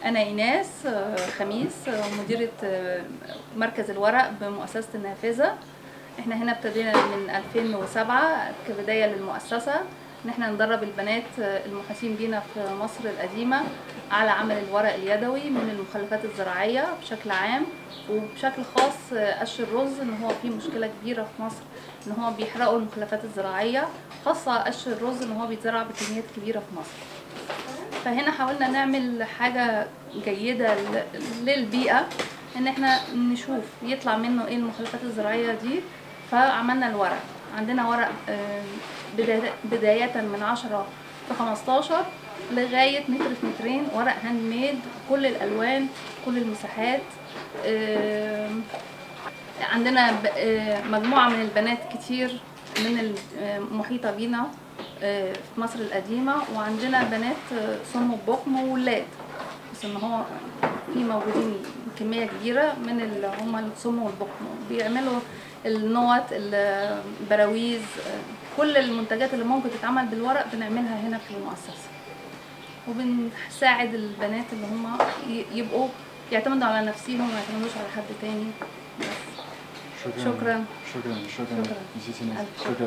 أنا إيناس آه، خميس آه، مديرة آه، مركز الورق بمؤسسة النافذة احنا هنا ابتدينا من 2007 كبداية للمؤسسة ان احنا ندرب البنات آه، المحيطين بينا في مصر القديمة على عمل الورق اليدوي من المخلفات الزراعية بشكل عام وبشكل خاص آه، قش الرز ان هو فيه مشكلة كبيرة في مصر ان هو بيحرقوا المخلفات الزراعية خاصة قش الرز ان هو بيتزرع بكميات كبيرة في مصر فهنا حاولنا نعمل حاجة جيدة ل- للبيئة ان احنا نشوف يطلع منه ايه المخلفات الزراعية دي فعملنا الورق عندنا ورق آه، بداية- بداية من 10 في 15 لغاية متر في مترين ورق هاند ميد كل الألوان كل المساحات آم، عندنا ب- آه، مجموعة من البنات كتير من المحيطة بينا آه، في مصر القديمة وعندنا بنات آه، صم البكم وولاد بس ان هو في موجودين كمية كبيرة من اللي هم الصم والبكم بيعملوا النوت البراويز آه، كل المنتجات اللي ممكن تتعمل بالورق بنعملها هنا في المؤسسة وبنساعد البنات اللي هم ي- يبقوا يعتمدوا على نفسهم وما يعتمدوش على حد تاني بس شكرا شكراً. شكرا شكرا شكراً. مسيس إيناس. ألف شكرا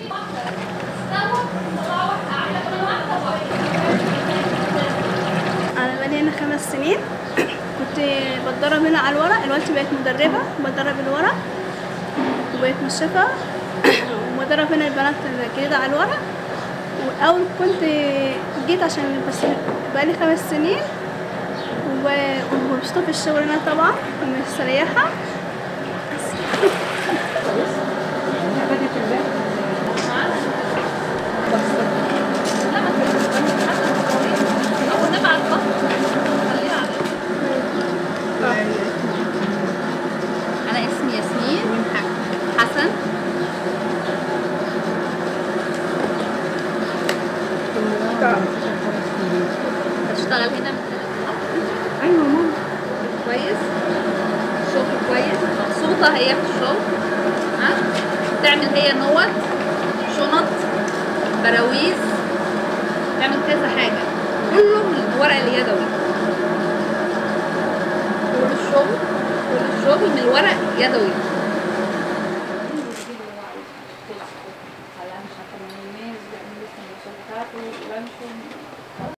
انا بقالي هنا خمس سنين كنت بتدرب هنا على الورق دلوقتي بقيت مدربة بدرب الورق وبقيت مشرفة وبدرب هنا البنات الجديدة على الورق وأول كنت جيت عشان بس بقالي خمس سنين وب- ومبسوطة في الشغل هنا طبعا ومستريحة أنا اسمي ياسمين حسن بشتغل هنا أيوة ماما كويس شغل كويس مبسوطة هي في الشغل ها تعمل هي نوت شنط براويز تعمل كذا حاجة كله من الورق اليدوي كل الشغل كل الشغل من الورق يدوي